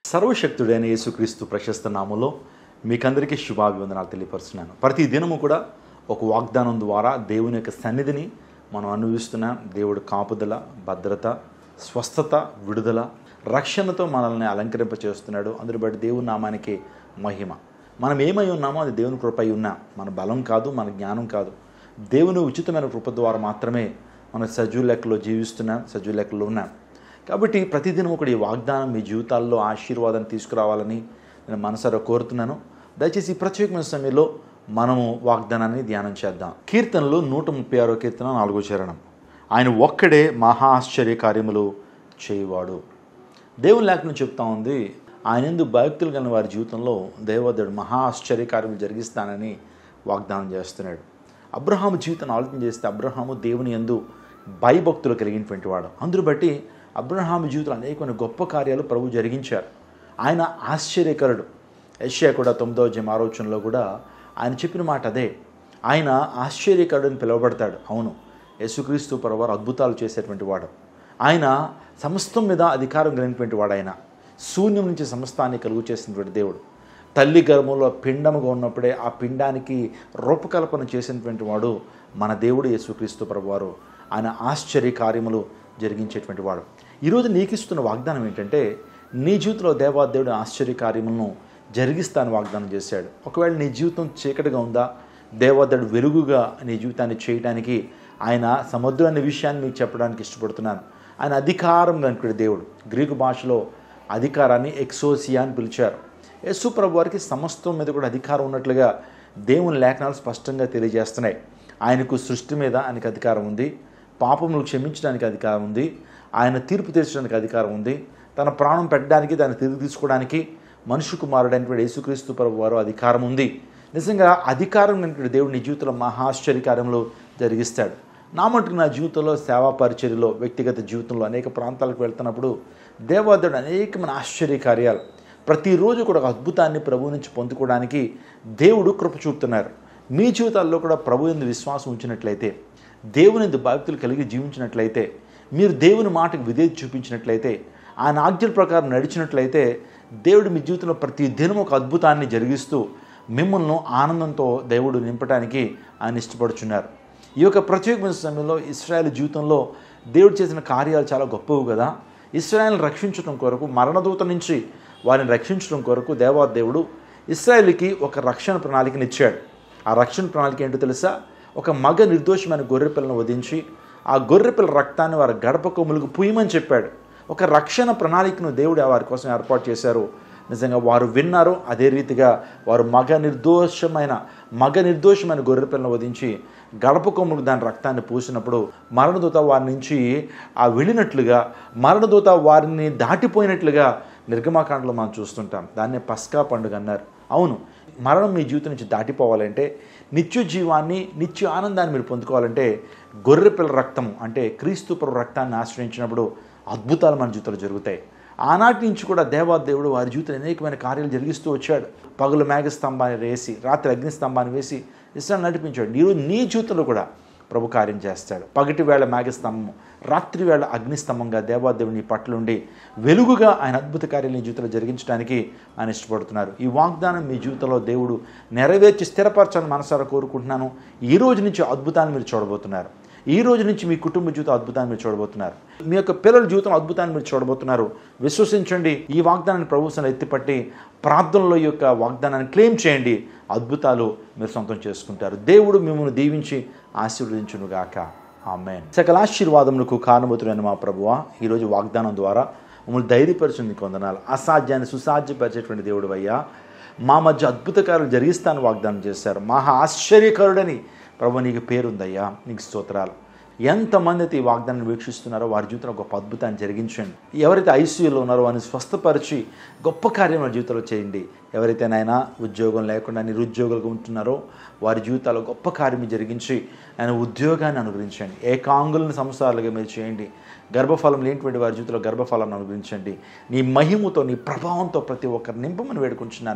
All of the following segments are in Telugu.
సర్వశక్తుడైన యేసుక్రీస్తు ప్రశస్త నామంలో మీకందరికీ శుభాభివందనాలు తెలియపరుస్తున్నాను ప్రతి దినము కూడా ఒక వాగ్దానం ద్వారా దేవుని యొక్క సన్నిధిని మనం అనుభవిస్తున్నాం దేవుడు కాపుదల భద్రత స్వస్థత విడుదల రక్షణతో మనల్ని అలంకరింప చేస్తున్నాడు అందుని బట్టి దేవుని నామానికి మహిమ మనం ఏమై ఉన్నామో అది దేవుని కృపై ఉన్నాం మన బలం కాదు మన జ్ఞానం కాదు దేవుని ఉచితమైన కృప ద్వారా మాత్రమే మనం సజీవ లెక్కలో జీవిస్తున్నాం సజీవ లెక్కలో ఉన్నాం కాబట్టి ప్రతిదినం ఒకటి ఈ వాగ్దానం మీ జీవితాల్లో ఆశీర్వాదాన్ని తీసుకురావాలని నేను మనసారా కోరుతున్నాను దయచేసి ఈ ప్రత్యేకమైన సమయంలో మనము వాగ్దానాన్ని ధ్యానం చేద్దాం కీర్తనలు నూట ముప్పై ఆరో కీర్తన నాలుగో చరణం ఆయన ఒక్కడే మహా ఆశ్చర్య కార్యములు చేయువాడు దేవుని లేఖనం చెప్తా ఉంది ఆయన ఎందు భక్తులు కలిగిన వారి జీవితంలో దేవదేవుడు మహా ఆశ్చర్య కార్యములు జరిగిస్తానని వాగ్దానం చేస్తున్నాడు అబ్రహాము జీవితాన్ని ఆలోచన చేస్తే అబ్రహాము దేవుని ఎందు భయభక్తులు కలిగినటువంటి వాడు అందును బట్టి అబ్రహాము జీవితంలో అనేకమైన గొప్ప కార్యాలు ప్రభు జరిగించారు ఆయన ఆశ్చర్యకరుడు యష్యా కూడా తొమ్మిదవ జమ ఆలోచనలో కూడా ఆయన చెప్పిన మాట అదే ఆయన ఆశ్చర్యకరుడు అని పిలువబడతాడు అవును యేసుక్రీస్తు పరవారు అద్భుతాలు చేసేటువంటి వాడు ఆయన సమస్తం మీద అధికారం కలిగినటువంటి వాడు ఆయన శూన్యం నుంచి సమస్తాన్ని కలుగు చేసినటువంటి దేవుడు తల్లి గర్భంలో పిండముగా ఉన్నప్పుడే ఆ పిండానికి రూపకల్పన చేసినటువంటి వాడు మన దేవుడు యేసుక్రీస్తు ప్రభువారు ఆయన ఆశ్చర్య కార్యములు జరిగించేటువంటి వాడు ఈరోజు నీకు ఇస్తున్న వాగ్దానం ఏంటంటే నీ జీవితంలో దేవాదేవుడు ఆశ్చర్య కార్యములను జరిగిస్తాను వాగ్దానం చేశాడు ఒకవేళ నీ జీవితం చీకటిగా ఉందా దేవదేవుడు వెలుగుగా నీ జీవితాన్ని చేయడానికి ఆయన సముద్రం అనే విషయాన్ని మీకు చెప్పడానికి ఇష్టపడుతున్నాను ఆయన అధికారం కనుక దేవుడు గ్రీకు భాషలో అధికారాన్ని ఎక్సోసియా అని పిలిచారు యేసు ప్రభు వారికి సమస్తం మీద కూడా అధికారం ఉన్నట్లుగా దేవుని లేఖనాలు స్పష్టంగా తెలియజేస్తున్నాయి ఆయనకు సృష్టి మీద ఆయనకు అధికారం ఉంది పాపములు క్షమించడానికి అధికారం ఉంది ఆయన తీర్పు తీర్చడానికి అధికారం ఉంది తన ప్రాణం పెట్టడానికి దాన్ని తిరిగి తీసుకోవడానికి మనుషు కుమారుడైనటువంటి యేసుక్రీస్తు ప్రభు వారు అధికారం ఉంది నిజంగా అధికారం కలిగిన దేవుడు నీ జీవితంలో మహాశ్చర్యకార్యంలో జరిగిస్తాడు నా మటుకు నా జీవితంలో సేవా పరిచర్యలో వ్యక్తిగత జీవితంలో అనేక ప్రాంతాలకు వెళ్తున్నప్పుడు దేవాదేవుడు అనేకమైన ఆశ్చర్య కార్యాలు ప్రతిరోజు కూడా ఒక అద్భుతాన్ని ప్రభు నుంచి పొందుకోవడానికి దేవుడు కృప చూపుతున్నారు మీ జీవితాల్లో కూడా ప్రభు ఎందు విశ్వాసం ఉంచినట్లయితే దేవుని ఎందు భక్తులు కలిగి జీవించినట్లయితే మీరు దేవుని మాటకు విధేయత చూపించినట్లయితే ఆయన ఆజ్ఞల ప్రకారం నడిచినట్లయితే దేవుడు మీ జీవితంలో ప్రతి దినం ఒక అద్భుతాన్ని జరిగిస్తూ మిమ్మల్ని ఆనందంతో దేవుడు నింపడానికి ఆయన ఇష్టపడుచున్నారు ఈ యొక్క ప్రత్యేకమైన సమయంలో ఇస్రాయేల్ జీవితంలో దేవుడు చేసిన కార్యాలు చాలా గొప్పవి కదా ఇస్రాయేల్ని రక్షించడం కొరకు మరణదూత నుంచి వారిని రక్షించడం కొరకు దేవాదేవుడు ఇస్రాయేల్కి ఒక రక్షణ ప్రణాళికని ఇచ్చాడు ఆ రక్షణ ప్రణాళిక ఏంటో తెలుసా ఒక మగ నిర్దోషమైన గొర్రెపిల్లను వధించి ఆ గొర్రెపిల్ల రక్తాన్ని వారి గడప కొమ్ములకు పుయ్యమని చెప్పాడు ఒక రక్షణ ప్రణాళికను దేవుడు వారి కోసం ఏర్పాటు చేశారు నిజంగా వారు విన్నారు అదే రీతిగా వారు మగ నిర్దోషమైన మగ నిర్దోషమైన గొర్రెపిల్లను వధించి గడప కొమ్ములకు దాని రక్తాన్ని పూసినప్పుడు మరణదూత వారి నుంచి ఆ వెళ్ళినట్లుగా మరణదూత వారిని దాటిపోయినట్లుగా నిర్గమాకాండలో మనం చూస్తుంటాం దాన్నే పస్కా పండుగ అన్నారు అవును మరణం మీ జీవితం నుంచి దాటిపోవాలంటే నిత్య జీవాన్ని నిత్య ఆనందాన్ని మీరు పొందుకోవాలంటే గొర్రెపిల్ల రక్తం అంటే క్రీస్తు ప్రభు రక్తాన్ని ఆశ్రయించినప్పుడు అద్భుతాలు మన జీవితంలో జరుగుతాయి ఆనాటి నుంచి కూడా దేవాదేవుడు వారి జీవితంలో అనేకమైన కార్యాలు జరిగిస్తూ వచ్చాడు పగులు మేఘస్తంభాన్ని వేసి రాత్రి అగ్నిస్తంభాన్ని వేసి ఇష్టం నడిపించాడు నీరు నీ జీవితంలో కూడా ప్రభు కార్యం చేస్తాడు పగటి వేళ మేఘస్తంభం రాత్రి వేళ అగ్నిస్తంభంగా దేవాదేవుని పట్లుండి వెలుగుగా ఆయన అద్భుత కార్యాలు నీ జీవితంలో జరిగించడానికి ఆయన ఇష్టపడుతున్నారు ఈ వాగ్దానం మీ జీవితంలో దేవుడు నెరవేర్చి స్థిరపరచాలని మనసారా కోరుకుంటున్నాను ఈ రోజు నుంచి అద్భుతాన్ని మీరు చూడబోతున్నారు ఈ రోజు నుంచి మీ కుటుంబ జీవితం అద్భుతాన్ని మీరు చూడబోతున్నారు మీ యొక్క పిల్లల జీవితం అద్భుతాన్ని మీరు చూడబోతున్నారు విశ్వసించండి ఈ వాగ్దానాన్ని ప్రభుత్వం ఎత్తిపట్టి ప్రార్థనలో ఈ యొక్క వాగ్దానాన్ని క్లెయిమ్ చేయండి అద్భుతాలు మీరు సొంతం చేసుకుంటారు దేవుడు మిమ్మల్ని దీవించి ఆశీర్వదించునుగాక ఆమెన్ సకల ఆశీర్వాదములకు కారణమవుతున్న మా ప్రభువ ఈరోజు వాగ్దానం ద్వారా మమ్మల్ని ధైర్యపరిచింది కొందనాలు అసాధ్యాన్ని సుసాధ్యపరిచేటువంటి దేవుడు అయ్యా మా మధ్య అద్భుతకారులు జరిగిస్తాను వాగ్దానం చేశారు మహా ఆశ్చర్యకరుడని ప్రభు నీకు పేరుందయ్యా నీకు స్తోత్రాలు ఎంతమంది అయితే ఈ వాగ్దానాన్ని వీక్షిస్తున్నారో వారి జీవితంలో గొప్ప అద్భుతాన్ని జరిగించండి ఎవరైతే ఐసీయూలో ఉన్నారో వారిని స్వస్థపరిచి గొప్ప కార్యం వారి జీవితంలో చేయండి ఎవరైతే నాయన ఉద్యోగం లేకుండా నిరుద్యోగులుగా ఉంటున్నారో వారి జీవితాల్లో గొప్ప కార్యం జరిగించి ఆయన ఉద్యోగాన్ని అనుగ్రహించండి ఏకాంగులను సంవత్సరాలుగా మీరు చేయండి గర్భఫలం లేనిటువంటి వారి జీవితంలో గర్భఫలాన్ని అనుగ్రహించండి నీ మహిమతో నీ ప్రభావంతో ప్రతి ఒక్కరు నింపమని వేడుకుంటున్నాను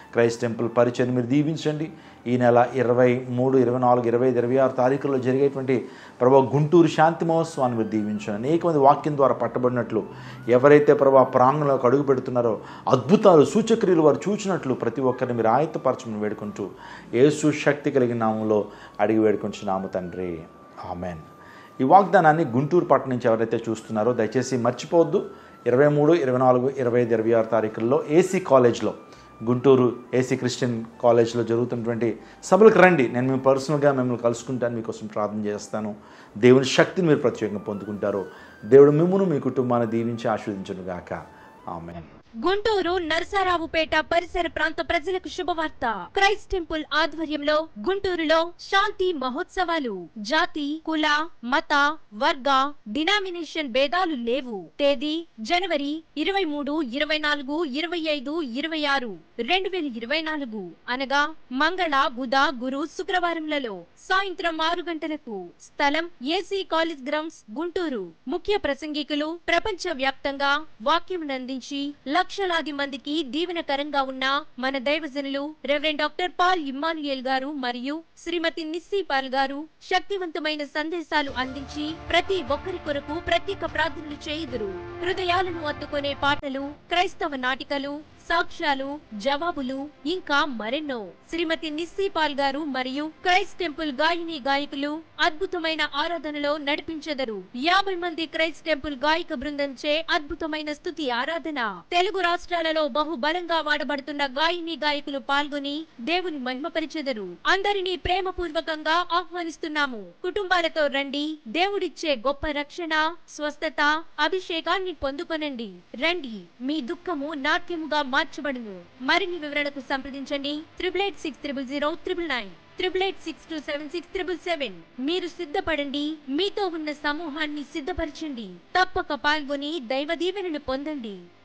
క్రైస్ట్ టెంపుల్ పరిచయం మీరు దీవించండి ఈ నెల ఇరవై మూడు ఇరవై నాలుగు ఇరవై ఐదు ఇరవై ఆరు తారీఖుల్లో జరిగేటువంటి ప్రభా గుంటూరు శాంతి మహోత్సవాన్ని మీరు దీవించండి అనేక మంది వాక్యం ద్వారా పట్టబడినట్లు ఎవరైతే ప్రభా ప్రాంగణంలోకి అడుగు పెడుతున్నారో అద్భుతాలు సూచక్రియలు వారు చూచినట్లు ప్రతి ఒక్కరిని మీరు ఆయత్తపరచమని వేడుకుంటూ యేసు శక్తి కలిగిన నామంలో అడిగి వేడుకుంటున్నాము తండ్రి ఆమెన్ ఈ వాగ్దానాన్ని గుంటూరు పట్టణం నుంచి ఎవరైతే చూస్తున్నారో దయచేసి మర్చిపోవద్దు ఇరవై మూడు ఇరవై నాలుగు ఇరవై ఐదు ఇరవై ఆరు తారీఖుల్లో ఏసీ కాలేజ్లో గుంటూరు ఏసీ క్రిస్టియన్ కాలేజ్లో జరుగుతున్నటువంటి సభలకు రండి నేను మేము పర్సనల్గా మిమ్మల్ని కలుసుకుంటాను మీకోసం ప్రార్థన చేస్తాను దేవుని శక్తిని మీరు ప్రత్యేకంగా పొందుకుంటారు దేవుడు మిమ్మల్ని మీ కుటుంబాన్ని దీవించి ఆస్వాదించును గాక ఆమె గుంటూరు నరసరావుపేట పరిసర ప్రాంత ప్రజలకు శుభవార్త క్రైస్ట్ టెంపుల్ ఆధ్వర్యంలో గుంటూరులో శాంతి మహోత్సవాలు జాతి కుల మత వర్గ డినామినేషన్ భేదాలు లేవు తేదీ జనవరి ఇరవై మూడు ఇరవై నాలుగు ఇరవై ఐదు ఇరవై ఆరు రెండు వేల ఇరవై నాలుగు అనగా మంగళ బుధ గురు శుక్రవారంలలో సాయంత్రం ఆరు గంటలకు స్థలం ఏసీ కాలేజ్ గ్రౌండ్స్ గుంటూరు ముఖ్య ప్రసంగికులు ప్రపంచ వ్యాప్తంగా వాక్యం అందించి లక్షలాది మందికి దీవెనకరంగా ఉన్న మన దైవజనులు రెవరెండ్ డాక్టర్ పాల్ ఇమ్మానుయేల్ గారు మరియు శ్రీమతి నిస్సీ పాల్ గారు శక్తివంతమైన సందేశాలు అందించి ప్రతి ఒక్కరి కొరకు ప్రత్యేక ప్రార్థనలు చేయుదురు హృదయాలను అత్తుకునే పాటలు క్రైస్తవ నాటికలు సాక్ష్యాలు జవాబులు ఇంకా మరెన్నో శ్రీమతి నిస్సీ పాల్ గారు మరియు క్రైస్ట్ టెంపుల్ గాయని గాయకులు అద్భుతమైన ఆరాధనలో నడిపించెదరు యాభై మంది క్రైస్ట్ టెంపుల్ గాయక బృందంచే అద్భుతమైన స్తుతి ఆరాధన తెలుగు రాష్ట్రాలలో బహుబలంగా వాడబడుతున్న గాయని గాయకులు పాల్గొని దేవుని మహిమపరిచెదరు అందరినీ ప్రేమపూర్వకంగా ఆహ్వానిస్తున్నాము కుటుంబాలతో రండి దేవుడిచ్చే గొప్ప రక్షణ స్వస్థత అభిషేకాన్ని పొందుకొనండి రండి మీ దుఃఖము నాట్యముగా మార్చబడును మరిన్ని వివరణకు సంప్రదించండి triple eight six triple zero triple nine triple eight six two seven six triple seven మీరు సిద్ధపడండి మీతో ఉన్న సమూహాన్ని సిద్ధపరచండి తప్పక పాల్గొని దైవ దీవెనలు పొందండి